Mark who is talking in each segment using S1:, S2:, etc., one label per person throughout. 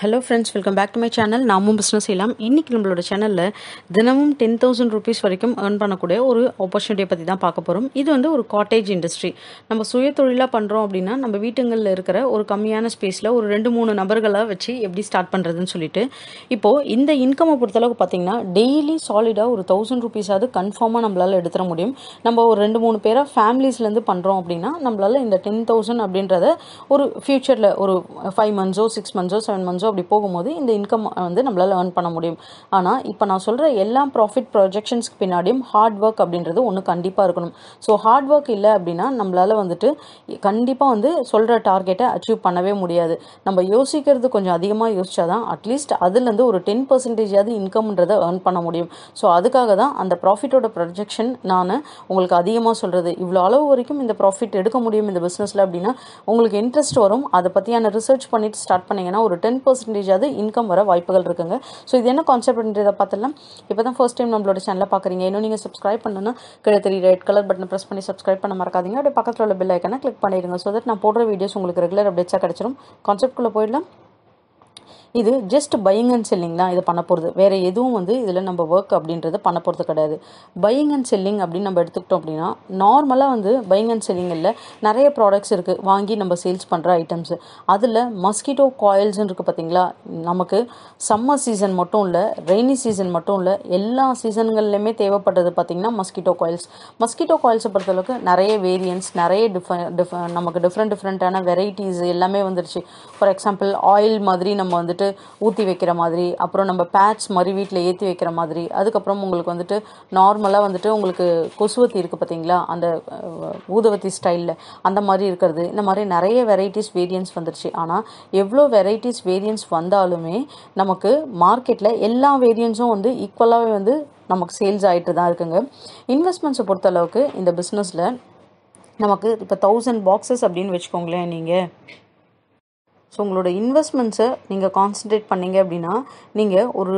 S1: hello friends welcome back to my channel நாமும் business செய்யலாம் இன்றைக்கி நம்மளோட சேனலில் தினமும் டென் தௌசண்ட் ருபீஸ் வரைக்கும் ஏர்ன் பண்ணக்கூடிய ஒரு ஆப்பர்ச்சுனிட்டியை பற்றி தான் பார்க்க போகிறோம் இது வந்து ஒரு காட்டேஜ் இண்டஸ்ட்ரி நம்ம சுய தொழிலாக பண்ணுறோம் அப்படின்னா நம்ம வீட்டுங்களில் இருக்கிற ஒரு கம்மியான ஸ்பேஸில் ஒரு ரெண்டு மூணு நபர்களை வச்சு எப்படி ஸ்டார்ட் பண்ணுறதுன்னு சொல்லிட்டு இப்போது இந்த இன்கம்மை பொறுத்தளவுக்கு பார்த்தீங்கன்னா டெய்லி சாலிடாக ஒரு தௌசண்ட் ருபீஸாவது கன்ஃபார்மாக நம்மளால் எடுத்துட முடியும் நம்ம ஒரு ரெண்டு மூணு பேராக ஃபேமிலிஸ்லேருந்து பண்ணுறோம் அப்படின்னா நம்மளால் இந்த டென் தௌசண்ட் அப்படின்றத ஒரு ஃப்யூச்சரில் ஒரு ஃபைவ் மந்த்ஸோ சிக்ஸ் மந்த்ஸோ செவன் மந்த்ஸோ அப்படி போகும்போது இந்த இன்கம் வந்து நம்மளால் ஏர்ன் பண்ண முடியும் ஆனால் இப்போ நான் சொல்கிற எல்லா ப்ராஃபிட் ப்ரொஜெக்ஷன்ஸ்க்கு பின்னாடியும் ஹார்ட் ஒர்க் அப்படின்றது ஒன்று கண்டிப்பாக இருக்கணும் ஸோ ஹார்ட் ஒர்க் இல்லை அப்படின்னா நம்மளால் வந்துட்டு கண்டிப்பாக வந்து சொல்கிற டார்கெட்டை அச்சீவ் பண்ணவே முடியாது நம்ம யோசிக்கிறது கொஞ்சம் அதிகமாக யோசிச்சா தான் அட்லீஸ்ட் அதுலேருந்து ஒரு டென் பர்சன்டேஜாவது இன்கம்ன்றதை ஏர்ன் பண்ண முடியும் ஸோ அதுக்காக தான் அந்த ப்ராஃபிட்டோட ப்ரொஜெக்ஷன் நான் உங்களுக்கு அதிகமாக சொல்கிறது இவ்வளோ அளவு வரைக்கும் இந்த ப்ராஃபிட் எடுக்க முடியும் இந்த பிஸ்னஸில் அப்படின்னா உங்களுக்கு இன்ட்ரெஸ்ட் வரும் அதை பற்றியான ரிசர்ச் பண்ணிட்டு ஸ்டார்ட் பண்ணீங்கன்னா ஒரு டென் பர்சன்டேஜாவது இன்கம் வர வாய்ப்புகள் இருக்குங்க ஸோ இது என்ன கான்செப்ட்ன்றதை பார்த்துலாம் இப்போ தான் ஃபர்ஸ்ட் டைம் நம்மளோட சேனலை பார்க்குறீங்க இன்னும் நீங்கள் சப்ஸ்கிரைப் பண்ணணும்னா கீழே தெரிய ரெட் கலர் பட்டனை ப்ரெஸ் பண்ணி சப்ஸ்கிரைப் பண்ண மறக்காதீங்க அப்படியே பக்கத்தில் உள்ள பெல் ஐக்கனை கிளிக் பண்ணிடுங்க ஸோ தட் நான் போடுற வீடியோஸ் உங்களுக்கு ரெகுலர் அப்டேட்ஸாக கிடச்சிரும் கான்செப்ட்குள்ளே போயிடலாம் இது ஜஸ்ட் பையிங் அண்ட் செல்லிங் தான் இது பண்ண போகிறது வேறு எதுவும் வந்து இதில் நம்ம ஒர்க் அப்படின்றது பண்ண போகிறது கிடையாது பையிங் அண்ட் செல்லிங் அப்படின்னு நம்ம எடுத்துக்கிட்டோம் அப்படின்னா நார்மலாக வந்து பையிங் அண்ட் செல்லிங்கில் நிறைய ப்ராடக்ட்ஸ் இருக்குது வாங்கி நம்ம சேல்ஸ் பண்ணுற ஐட்டம்ஸு அதில் மஸ்கிட்டோ காயில்ஸ்னு இருக்குது பார்த்தீங்களா நமக்கு சம்மர் சீசன் மட்டும் இல்லை ரெய்னி சீசன் மட்டும் இல்லை எல்லா சீசன்கள்லையுமே தேவைப்படுறது பார்த்திங்கன்னா மஸ்கிட்டோ காயில்ஸ் மஸ்கிட்டோ காயில்ஸை பொறுத்தளவுக்கு நிறைய வேரியன்ஸ் நிறைய டிஃப டிஃப நமக்கு டிஃப்ரெண்ட் டிஃப்ரெண்ட்டான வெரைட்டிஸ் எல்லாமே வந்துருச்சு ஃபார் எக்ஸாம்பிள் ஆயில் மாதிரி நம்ம வந்துட்டு ஊற்றி வைக்கிற மாதிரி அப்புறம் நம்ம பேட்ச் மாதிரி வீட்டில் ஏற்றி வைக்கிற மாதிரி அதுக்கப்புறம் உங்களுக்கு வந்துட்டு நார்மலாக வந்துட்டு உங்களுக்கு கொசுவத்தி இருக்குது பார்த்தீங்களா அந்த அஹ், ஊதுவத்தி ஸ்டைலில் அந்த மாதிரி இருக்கிறது இந்த மாதிரி நிறைய வெரைட்டிஸ் வேரியன்ஸ் வந்துருச்சு ஆனால் எவ்வளோ வெரைட்டிஸ் வேரியன்ஸ் வந்தாலுமே நமக்கு மார்க்கெட்டில் எல்லா வேரியன்ஸும் வந்து ஈக்குவலாகவே வந்து நமக்கு சேல்ஸ் ஆகிட்டு தான் இருக்குங்க இன்வெஸ்ட்மெண்ட்ஸை பொறுத்தளவுக்கு இந்த பிஸ்னஸில் நமக்கு இப்போ தௌசண்ட் பாக்ஸஸ் அப்படின்னு வச்சுக்கோங்களேன் நீங்கள் ஸோ உங்களோட இன்வெஸ்ட்மெண்ட்ஸை நீங்கள் கான்சன்ட்ரேட் பண்ணீங்க அப்படின்னா நீங்கள் ஒரு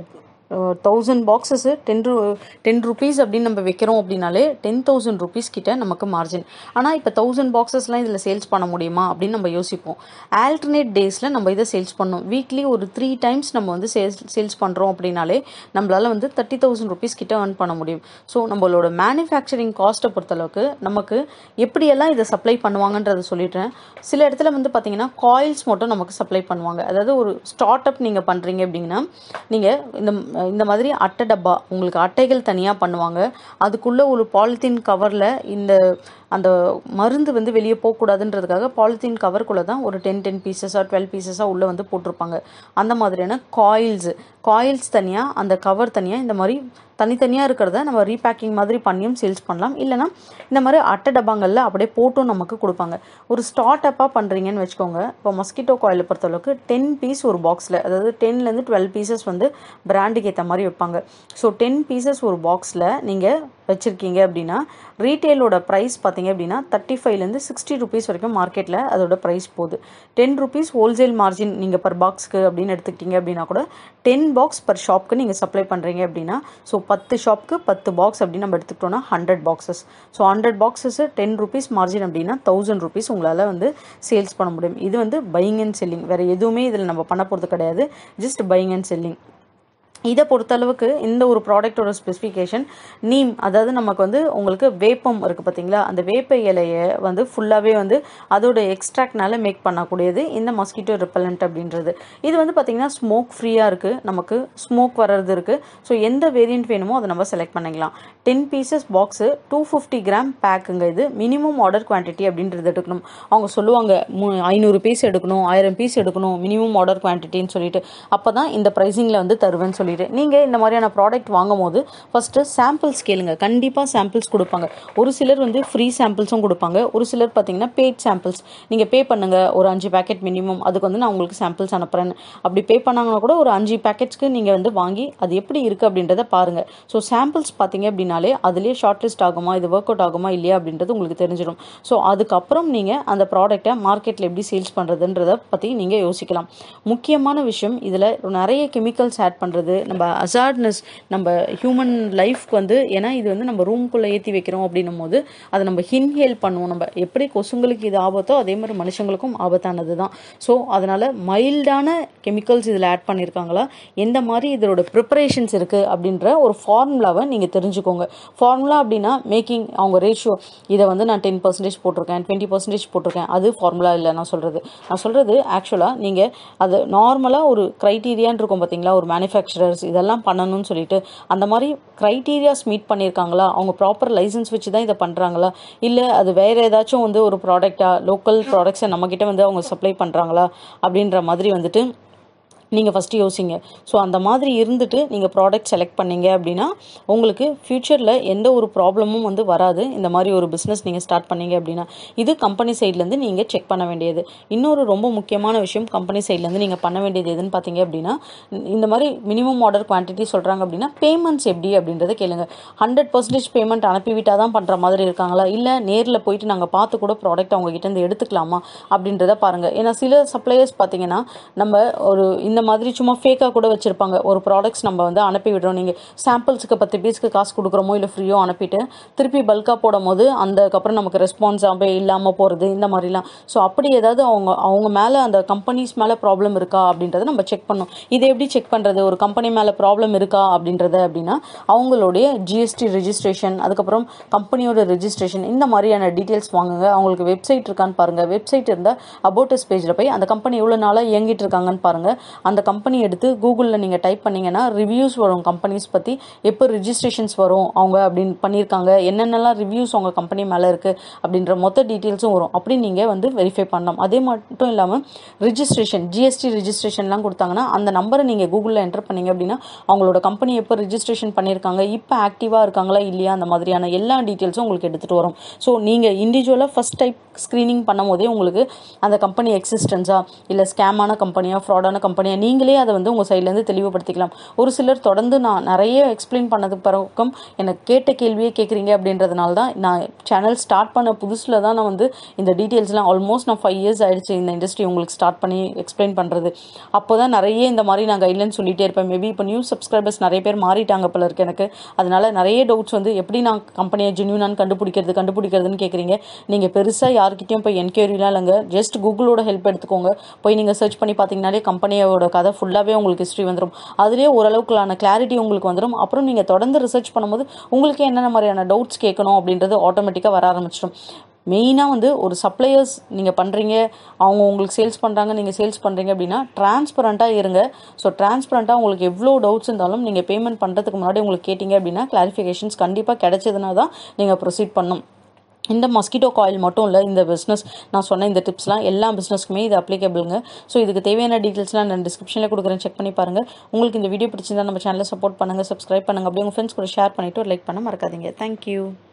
S1: தௌசண்ட் பாக்ஸஸு டென் ரூ டென் ருபீஸ் அப்படின்னு நம்ம வைக்கிறோம் அப்படின்னாலே டென் தௌசண்ட் ருபீஸ் கிட்ட நமக்கு மார்ஜின் ஆனால் இப்போ தௌசண்ட் பாக்ஸஸ்லாம் இதில் சேல்ஸ் பண்ண முடியுமா அப்படின்னு நம்ம யோசிப்போம் ஆல்டர்னேட் டேஸில் நம்ம இதை சேல்ஸ் பண்ணோம் வீக்லி ஒரு த்ரீ டைம்ஸ் நம்ம வந்து சேல்ஸ் சேல்ஸ் பண்ணுறோம் அப்படின்னாலே நம்மளால் வந்து தேர்ட்டி தௌசண்ட் ருபீஸ் கிட்ட earn பண்ண முடியும் ஸோ நம்மளோட மேனுஃபேக்சரிங் காஸ்ட்டை பொறுத்தளவுக்கு நமக்கு எப்படியெல்லாம் இதை சப்ளை பண்ணுவாங்கன்றதை சொல்லிடுறேன் சில இடத்துல வந்து பார்த்தீங்கன்னா காயில்ஸ் மட்டும் நமக்கு சப்ளை பண்ணுவாங்க அதாவது ஒரு ஸ்டார்ட் அப் நீங்கள் பண்ணுறீங்க அப்படின்னா நீங்கள் இந்த இந்த மாதிரி அட்டை டப்பா உங்களுக்கு அட்டைகள் தனியாக பண்ணுவாங்க அதுக்குள்ளே ஒரு பாலித்தீன் கவரில் இந்த அந்த மருந்து வந்து வெளியே போகக்கூடாதுன்றதுக்காக பாலித்தீன் கவருக்குள்ளே தான் ஒரு டென் டென் பீசஸாக டுவெல் பீசஸாக உள்ளே வந்து போட்டிருப்பாங்க அந்த மாதிரியான காயில்ஸ் காயில்ஸ் தனியாக அந்த கவர் தனியாக இந்த மாதிரி தனித்தனியாக இருக்கிறத நம்ம ரீபேக்கிங் மாதிரி பண்ணியும் சேல்ஸ் பண்ணலாம் இல்லைனா இந்த மாதிரி அட்டை டப்பாங்களில் அப்படியே போட்டும் நமக்கு கொடுப்பாங்க ஒரு ஸ்டார்ட் அப்பாக பண்ணுறீங்கன்னு வச்சுக்கோங்க இப்போ மஸ்கிட்டோ காயிலை பொறுத்தளவுக்கு டென் பீஸ் ஒரு பாக்ஸில் அதாவது டென்லேருந்து டுவெல் பீசஸ் வந்து பிராண்டுக்கு ஏற்ற மாதிரி வைப்பாங்க ஸோ டென் பீசஸ் ஒரு பாக்ஸில் நீங்கள் வச்சுருக்கீங்க அப்படின்னா ரீட்டெயிலோட ப்ரைஸ் பார்த்தீங்க அப்படின்னா தேர்ட்டி ஃபைவ்லேருந்து சிக்ஸ்டி ருபீஸ் வரைக்கும் மார்க்கெட்டில் அதோட ப்ரைஸ் போகுது டென் ருபீஸ் ஹோல்சேல் மார்ஜின் நீங்கள் பர் பாக்ஸ்க்கு அப்படின்னு எடுத்துக்கிட்டீங்க அப்படின்னா கூட டென் பாக்ஸ் பர் ஷாப்க்கு நீங்கள் சப்ளை பண்ணுறீங்க அப்படின்னா ஸோ பத்து ஷாப்க்கு பத்து பாக்ஸ் அப்படின்னு நம்ம எடுத்துக்கிட்டோம்னா hundred boxes so hundred boxes ten rupees margin அப்படின்னா தௌசண்ட் ருபீஸ் உங்களால் வந்து சேல்ஸ் பண்ண முடியும் இது வந்து பையிங் அண்ட் செல்லிங் வேறு எதுவுமே இதில் நம்ம பண்ண போகிறது கிடையாது ஜஸ்ட் பையிங் அண்ட் செல்லிங் இதை பொறுத்தளவுக்கு இந்த ஒரு ப்ராடக்ட்டோட ஸ்பெசிஃபிகேஷன் நீம் அதாவது நமக்கு வந்து உங்களுக்கு வேப்பம் இருக்குது பார்த்தீங்களா அந்த வேப்ப இலையை வந்து ஃபுல்லாகவே வந்து அதோட எக்ஸ்ட்ராக்ட்னால மேக் பண்ணக்கூடியது இந்த மஸ்கிட்டோ ரிப்பலண்ட் அப்படின்றது இது வந்து பார்த்திங்கன்னா ஸ்மோக் ஃப்ரீயாக இருக்குது நமக்கு ஸ்மோக் வர்றது இருக்குது ஸோ எந்த வேரியன்ட் வேணுமோ அதை நம்ம செலக்ட் பண்ணிக்கலாம் ten pieces box two fifty gram பேக்குங்க இது மினிமம் ஆர்டர் குவான்டிட்டி அப்படின்றது எடுக்கணும் அவங்க சொல்லுவாங்க மூ ஐநூறு பீஸ் எடுக்கணும் ஆயிரம் பீஸ் எடுக்கணும் மினிமம் ஆர்டர் குவான்டிட்டின்னு சொல்லிட்டு அப்போ தான் இந்த ப்ரைஸிங்கில் வந்து தருவேன்னு சொல்லிட்டு நீங்கள் இந்த மாதிரியான ப்ராடக்ட் வாங்கும் போது ஃபஸ்ட்டு சாம்பிள்ஸ் கேளுங்க கண்டிப்பாக சாம்பிள்ஸ் கொடுப்பாங்க ஒரு சிலர் வந்து ஃப்ரீ சாம்பிள்ஸும் கொடுப்பாங்க ஒரு சிலர் பார்த்தீங்கன்னா பேட் சாம்பிள்ஸ் நீங்கள் பே பண்ணுங்கள் ஒரு அஞ்சு பேக்கெட் மினிமம் அதுக்கு வந்து நான் உங்களுக்கு சாம்பிள்ஸ் அனுப்புகிறேன் அப்படி பே பண்ணாங்கன்னா கூட ஒரு அஞ்சு பேக்கெட்ஸ்க்கு நீங்கள் வந்து வாங்கி அது எப்படி இருக்குது அப்படின்றத பாருங்கள் ஸோ சாம்பிள்ஸ் பார்த்தீங்க அப்படின்னாலே அதுலேயே ஷார்ட் லிஸ்ட் ஆகுமா இது ஒர்க் அவுட் ஆகுமா இல்லையா அப்படின்றது உங்களுக்கு தெரிஞ்சிடும் ஸோ அதுக்கப்புறம் நீங்கள் அந்த ப்ராடக்ட்டை மார்க்கெட்டில் எப்படி சேல்ஸ் பண்ணுறதுன்றத பற்றி நீங்கள் யோசிக்கலாம் முக்கியமான விஷயம் இதில் நிறைய கெமிக்கல்ஸ் ஆட் பண்ணுறது நம்ம அசார்ட்னஸ் நம்ம ஹியூமன் லைஃப்க்கு வந்து ஏன்னா இது வந்து நம்ம ரூம்குள்ளே ஏற்றி வைக்கிறோம் அப்படின்னும் போது அதை நம்ம இன்ஹேல் பண்ணுவோம் நம்ம எப்படி கொசுங்களுக்கு இது ஆபத்தோ அதே மாதிரி மனுஷங்களுக்கும் ஆபத்தானது தான் ஸோ அதனால் மைல்டான கெமிக்கல்ஸ் இதில் ஆட் பண்ணியிருக்காங்களா எந்த மாதிரி இதோட ப்ரிப்பரேஷன்ஸ் இருக்குது அப்படின்ற ஒரு ஃபார்முலாவை நீங்கள் தெரிஞ்சுக்கோங்க ஃபார்முலா அப்படின்னா மேக்கிங் அவங்க ரேஷியோ இதை வந்து நான் டென் பர்சன்டேஜ் போட்டிருக்கேன் டுவெண்ட்டி பர்சன்டேஜ் போட்டிருக்கேன் அது ஃபார்முலா இல்லை நான் சொல்கிறது நான் சொல்கிறது ஆக்சுவலாக நீங்கள் அது நார்மலாக ஒரு க்ரைட்டீரியான்னு இருக்கும் பார்த்தீங்களா ஒரு மேனுஃபேக்சரர்ஸ் இதெல்லாம் பண்ணணும்னு சொல்லிட்டு அந்த மாதிரி க்ரைட்டீரியாஸ் மீட் பண்ணியிருக்காங்களா அவங்க ப்ராப்பர் லைசன்ஸ் வச்சு தான் இதை பண்ணுறாங்களா இல்லை அது வேறு ஏதாச்சும் வந்து ஒரு ப்ராடக்டாக லோக்கல் ப்ராடக்ட்ஸை நம்மக்கிட்ட வந்து அவங்க சப்ளை பண்ணுறாங்களா அப்படின்ற மாதிரி வந்துட்டு நீங்கள் ஃபஸ்ட்டு யோசிங்க ஸோ அந்த மாதிரி இருந்துட்டு நீங்கள் ப்ராடக்ட் செலக்ட் பண்ணீங்க அப்படின்னா உங்களுக்கு ஃப்யூச்சரில் எந்த ஒரு ப்ராப்ளமும் வந்து வராது இந்த மாதிரி ஒரு பிஸ்னஸ் நீங்கள் ஸ்டார்ட் பண்ணீங்க அப்படின்னா இது கம்பெனி சைட்லேருந்து நீங்கள் செக் பண்ண வேண்டியது இன்னொரு ரொம்ப முக்கியமான விஷயம் கம்பெனி சைட்லேருந்து நீங்கள் பண்ண வேண்டியது எதுன்னு பார்த்தீங்க அப்படின்னா இந்த மாதிரி மினிமம் ஆர்டர் குவான்டிட்டி சொல்கிறாங்க அப்படின்னா பேமெண்ட்ஸ் எப்படி அப்படின்றத கேளுங்க ஹண்ட்ரட் பர்சன்டேஜ் பேமெண்ட் அனுப்பிவிட்டால் தான் பண்ணுற மாதிரி இருக்காங்களா இல்லை நேரில் போயிட்டு நாங்கள் பார்த்து கூட ப்ராடக்ட் அவங்க கிட்டேருந்து எடுத்துக்கலாமா அப்படின்றத பாருங்கள் ஏன்னா சில சப்ளையர்ஸ் பார்த்தீங்கன்னா நம்ம ஒரு இந்த மாதிரி சும்மா ஃபேக்காக கூட வச்சுருப்பாங்க ஒரு ப்ராடக்ட்ஸ் நம்ம வந்து அனுப்பி விடுறோம் நீங்கள் சாம்பிள்ஸுக்கு பத்து பீஸ்க்கு காசு கொடுக்குறோமோ இல்லை ஃப்ரீயோ அனுப்பிட்டு திருப்பி பல்காக போடும் போது அதுக்கப்புறம் நமக்கு ரெஸ்பான்ஸாகவே இல்லாமல் போகிறது இந்த மாதிரிலாம் ஸோ அப்படி ஏதாவது அவங்க அவங்க மேலே அந்த கம்பெனிஸ் மேலே ப்ராப்ளம் இருக்கா அப்படின்றத நம்ம செக் பண்ணணும் இதை எப்படி செக் பண்ணுறது ஒரு கம்பெனி மேலே ப்ராப்ளம் இருக்கா அப்படின்றத அப்படின்னா அவங்களுடைய ஜிஎஸ்டி ரெஜிஸ்ட்ரேஷன் அதுக்கப்புறம் கம்பெனியோட ரெஜிஸ்ட்ரேஷன் இந்த மாதிரியான டீட்டெயில்ஸ் வாங்குங்க அவங்களுக்கு வெப்சைட் இருக்கான்னு பாருங்கள் வெப்சைட் இருந்தால் அபோட்டஸ் பேஜில் போய் அந்த கம்பெனி எவ்வளோ நாளாக இயங்கிட்டு இருக்காங்கன்னு பாருங்கள் அந்த கம்பெனி எடுத்து கூகுளில் நீங்கள் டைப் பண்ணிங்கன்னா ரிவ்யூஸ் வரும் கம்பெனிஸ் பற்றி எப்போ ரிஜிஸ்ட்ரேஷன்ஸ் வரும் அவங்க அப்படின்னு பண்ணியிருக்காங்க என்னென்னலாம் ரிவ்யூஸ் உங்கள் கம்பெனி மேலே இருக்குது அப்படின்ற மொத்த டீட்டெயில்ஸும் வரும் அப்படி நீங்கள் வந்து வெரிஃபை பண்ணலாம் அதே மட்டும் இல்லாமல் ரிஜிஸ்ட்ரேஷன் ஜிஎஸ்டி ரிஜிஸ்ட்ரேஷன்லாம் கொடுத்தாங்கன்னா அந்த நம்பரை நீங்கள் கூகுளில் என்டர் பண்ணீங்க அப்படின்னா அவங்களோட கம்பெனி எப்போ ரிஜிஸ்ட்ரேஷன் பண்ணியிருக்காங்க இப்போ ஆக்டிவாக இருக்காங்களா இல்லையா அந்த மாதிரியான எல்லா டீட்டெயில்ஸும் உங்களுக்கு எடுத்துகிட்டு வரும் ஸோ நீங்கள் இண்டிவிஜுவலாக ஃபஸ்ட் டைப் ஸ்க்ரீனிங் பண்ணும் போதே உங்களுக்கு அந்த கம்பெனி எக்ஸிஸ்டன்ஸா இல்லை ஸ்கேமான கம்பெனியா ஃப்ராடான கம்பெனியா நீங்களே அதை வந்து உங்கள் சைட்லேருந்து தெளிவுபடுத்திக்கலாம் ஒரு சிலர் தொடர்ந்து நான் நிறைய எக்ஸ்பிளைன் பண்ணது பிறகும் எனக்கு கேட்ட கேள்வியே கேட்குறீங்க அப்படின்றதுனால தான் நான் சேனல் ஸ்டார்ட் பண்ண புதுசில் தான் நான் வந்து இந்த டீட்டெயில்ஸ்லாம் ஆல்மோஸ்ட் நான் ஃபைவ் இயர்ஸ் ஆயிடுச்சு இந்த இண்டஸ்ட்ரி உங்களுக்கு ஸ்டார்ட் பண்ணி எக்ஸ்பிளைன் பண்ணுறது அப்போ தான் நிறைய இந்த மாதிரி நான் கைட்லைன் சொல்லிகிட்டே இருப்பேன் மேபி இப்போ நியூ சப்ஸ்கிரைபர்ஸ் நிறைய பேர் மாறிட்டாங்க போல இருக்கு எனக்கு அதனால நிறைய டவுட்ஸ் வந்து எப்படி நான் கம்பெனியை ஜென்யூனான்னு கண்டுபிடிக்கிறது கண்டுபிடிக்கிறதுன்னு கேட்குறீங்க நீங்கள் பெருசாக யார்கிட்டயும் போய் என்கொயரிலாம் இல்லைங்க ஜஸ்ட் கூகுளோட ஹெல்ப் எடுத்துக்கோங்க போய் நீங்கள் சர்ச் பண்ணி பார்த்தீங்கனாலே கம்பெனியோட கதை ஃபுல்லாகவே உங்களுக்கு ஹிஸ்ட்ரி வந்துடும் அதுலேயே ஓரளவுக்குலான கிளாரிட்டி உங்களுக்கு வந்துடும் அப்புறம் நீங்கள் தொடர்ந்து ரிசர்ச் பண்ணும்போது உங்களுக்கு என்னென்ன மாதிரியான டவுட்ஸ் கேட்கணும் அப்படின்றது ஆட்டோமேட்டிக்காக வர ஆரம்பிச்சிடும் மெயினாக வந்து ஒரு சப்ளையர்ஸ் நீங்கள் பண்ணுறீங்க அவங்க உங்களுக்கு சேல்ஸ் பண்ணுறாங்க நீங்கள் சேல்ஸ் பண்ணுறீங்க அப்படின்னா டிரான்ஸ்பரண்ட்டாக இருங்க ஸோ டிரான்ஸ்பரண்ட்டாக உங்களுக்கு எவ்வளோ டவுட்ஸ் இருந்தாலும் நீங்கள் பேமெண்ட் பண்ணுறதுக்கு முன்னாடி உங்களுக்கு கேட்டிங்க அப்படின்னா கிளாரிஃபிகேஷன்ஸ் கண்டிப்பாக கிடைச்சதுனா தான் நீங்கள் ப்ரொசீட் பண்ணணும் இந்த மஸ்கிட்டோ காயில் மட்டும் இல்லை இந்த பிஸ்னஸ் நான் சொன்ன இந்த டிப்ஸ்லாம் எல்லா பிஸ்னஸ்க்குமே இது அப்ளிகபிளுங்க ஸோ இதுக்கு தேவையான டீட்டெயில்ஸ்லாம் நான் டிஸ்கிரிப்ஷனில் கொடுக்குறேன் செக் பண்ணி பாருங்கள் உங்களுக்கு இந்த வீடியோ பிடிச்சிருந்தா நம்ம சேனலை சப்போர்ட் பண்ணுங்கள் சப்ஸ்கிரைப் பண்ணுங்கள் அப்படியே உங்கள் ஃப்ரெண்ட்ஸ் கூட ஷேர் பண்ணிவிட்டு ஒரு லைக் பண்ண மறக்காதீங்க தேங்க்யூ